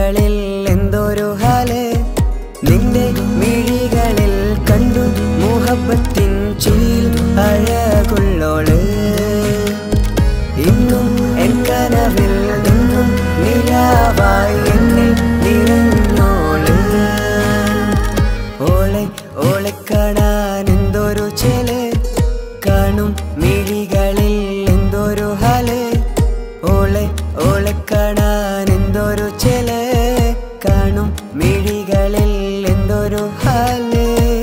മിഴികളിൽ എന്തൊരു ഹാല് നിന്റെ മിഴികളിൽ കണ്ടു മുഹബത്തിൻ ചിരിയിൽ അഴകുള്ളോള് ഇന്നും എൻ കനവിൽ നിന്നും നിലാവായി എന്നിൽ നിറഞ്ഞോള് ഓളെ ഓളെ കാണാൻ എന്തൊരു ചെല് കാണും മിഴികളിൽ എന്തൊരു ഹാല് ഓളെ ഓളെ കാണാൻ എന്തൊരു ചെല് കാണും മിഴികളിൽ എന്തൊരു ഹാല്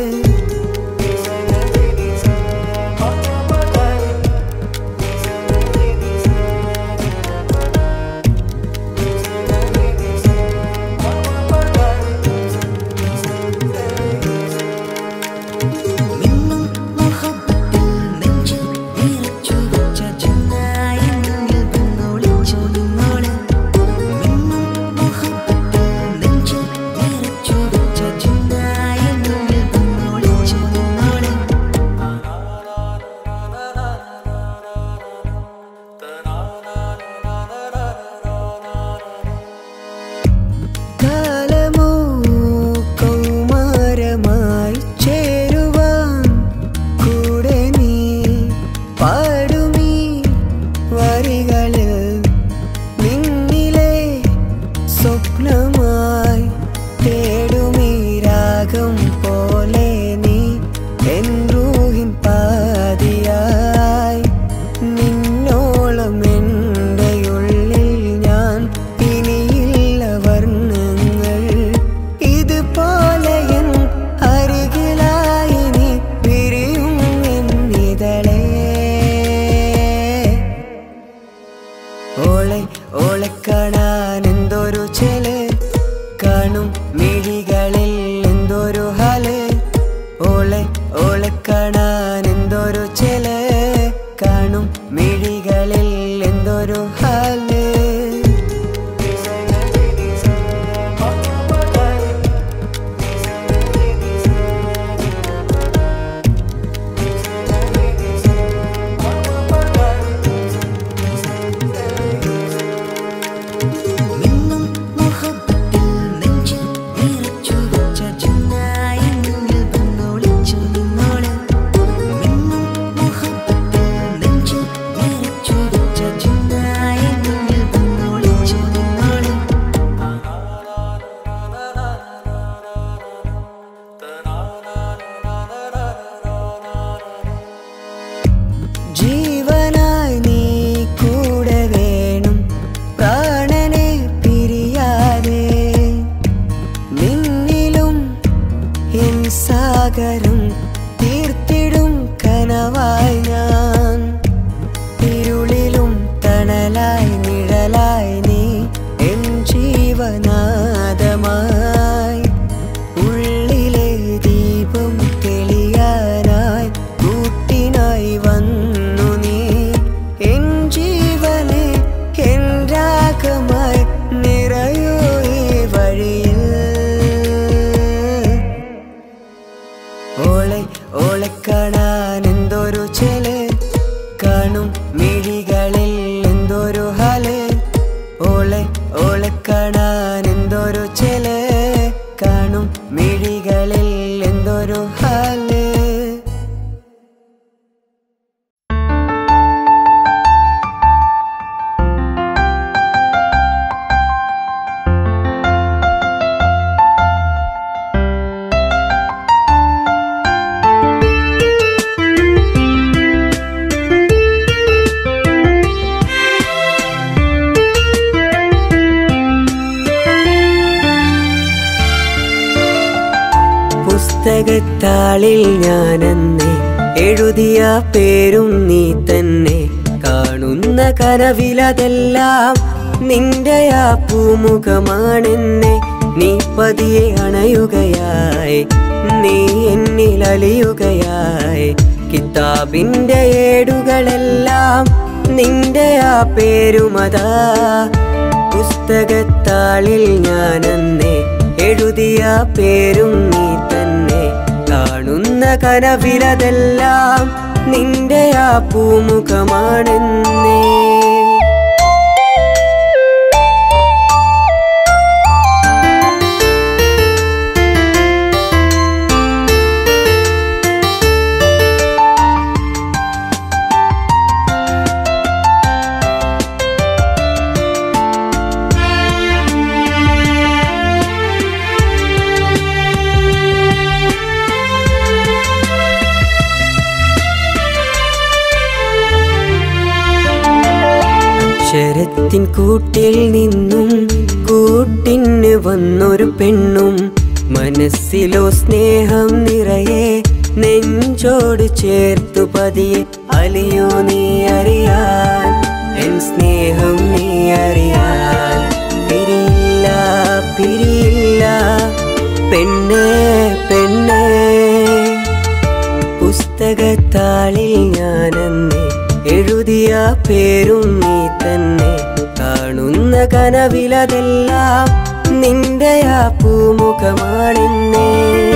മിന്നും മുഹബത്തിൽ നെഞ്ചിൽ നിറച്ചു വെച്ച ചെന്നായി മുന്നിൽ വന്നൊളിച്ചു നിന്നോള് മിന്നും മുഹബത്തിൽ നെഞ്ചിൽ നിറച്ചു വെച്ച ചെന്നായി മുന്നിൽ വന്നൊളിച്ചു നിന്നോള് കാലമോ കൗമാരമായി ചേരുവാൻ കൂടെ നീ പാടുമീ വരികളിൽ നിന്നിലെ സ്വപ്നമായി തേടുമീ രാഗം പോലെ നീ എൻ റൂഹിൻ പാതിയായി നിന്നോളം എൻ്റെ ഉള്ളിൽ ഞാൻ ഇനിയില്ല വർണ്ണങ്ങൾ ഇതുപോലെ എൻ അരികിലായി നീ വിരിയും എന്നിതളേ ഓളെ ഓളെ കാണാൻ എന്തൊരു ചെല് കാണും മിഴികളിൽ എന്തൊരു ഹാല് ഓളെ ഓളെ കാണാൻ എന്തൊരു ചെല് കാണും മിഴികളിൽ എന്തൊരു ഹാല് മിന്നും മുഹബത്തിൽ നെഞ്ചിൽ നിറച്ചു വെച്ച ചെന്നായി മുന്നിൽ വന്നൊളിച്ചു നിന്നോള് മിന്നും മുഹബത്തിൽ നെഞ്ചിൽ നിറച്ചു വെച്ച ചെന്നായി മുന്നിൽ വന്നൊളിച്ചു നിന്നോള് ജീവനായി നീ കൂടെ വേണം പ്രാണനെ പിരിയാതെ നിന്നിലും എൻ സാഗരം തീർത്തിടും കനവായി ഞാൻ ഇരുളിലും തണലായി നിഴലായി നീ എൻ ജീവനാദമായി ഉള്ളിലെ ദീപം തെളിയാനായി കൂട്ടിനായി വന്നു നീ എൻ ജീവനെ എൻ രാഗമായി നിറയൂ ഈ വഴിയിൽ ഓളെ ഓളെ കാണാൻ എന്തൊരു ചെല് കാണും മിഴികളിൽ എന്തൊരു ഹാല് ഓളെ ഓളെ കാണാൻ എന്തൊരു ചെല് കാണും മിഴികളിൽ എന്തൊരു ഹാല് പുസ്തകത്താളിൽ ഞാനെന്നെ എഴുതിയ പേരും നീ തന്നെ കാണുന്ന കനവിലതെല്ലാം നിന്റെ ആ പൂമുഖമാണെന്നെ നീ പതിയെ അണയുകയായി നീ എന്നിൽ അലിയുകയായി കിതാബിന്റെ ഏടുകളെല്ലാം നിന്റെ ആ പേരുമതാ പുസ്തകത്താളിൽ ഞാനെന്നെ എഴുതിയ പേരും നീ തന്നെ കാണുന്ന കനവിലതെല്ലാം നിന്റെ ആ പൂമുഖമാണെന്നേ പോത്തിൻ കൂട്ടിൽ നിന്നും കൂട്ടിന് വന്നൊരു പെണ്ണും മനസ്സിലോ സ്നേഹം നിറയെ നെഞ്ചോട് ചേർത്തു പതിയെ അലിയോ നീ അറിയാൻ എൻ സ്നേഹം നീ അറിയാൻ പിരിയില്ല പിരിയില്ല പെണ്ണേ പെണ്ണേ പുസ്തകത്താളിൽ ഞാനെന്നെ എഴുതിയ പേരും നീ തന്നെ കാണുന്ന കനവിലതെല്ലാം നിന്റെ ആ പൂമുഖമാണെന്നേ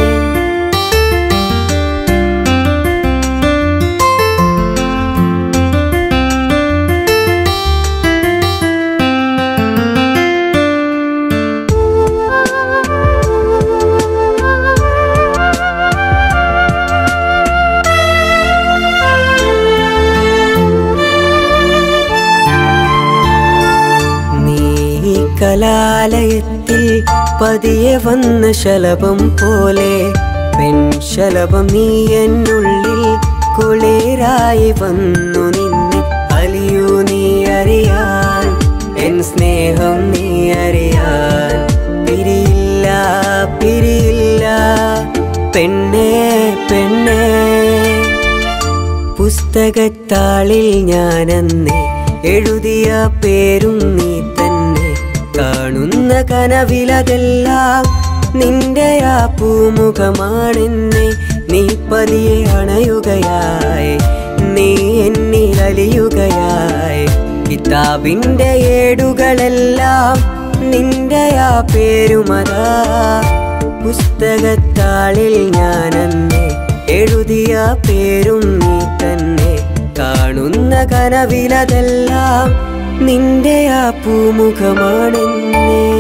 നീ കലാലയത്തിൽ പതിയെ വന്ന ശലഭം പോലെ പെൺശലഭം നീ എന്നുള്ളിൽ കുളിരായി വന്നു നിന്നെ അലിയൂ നീ അറിയാൻ എൻ സ്നേഹം നീ അറിയാൻ പിരിയില്ല പിരിയില്ല പെണ്ണേ പെണ്ണേ പുസ്തകത്താളിൽ ഞാനന്ന് എഴുതിയ പേരും നീ തന്നെ കാണുന്ന കനവിലതെല്ലാം നിന്റെ ആ പൂമുഖമാണെന്നെ നീ പതിയെ അണയുകയായി നീ എന്നിൽ അലിയുകയായി കിതാബിന്റെ ഏടുകളെല്ലാം നിന്റെ ആ പേരുമതാ പുസ്തകത്താളിൽ ഞാനന്ന് എഴുതിയ പേരും നീ തന്നെ കാണുന്ന കനവിലതെല്ലാം നിന്റെ ആ പൂമുഖമാണെന്നേ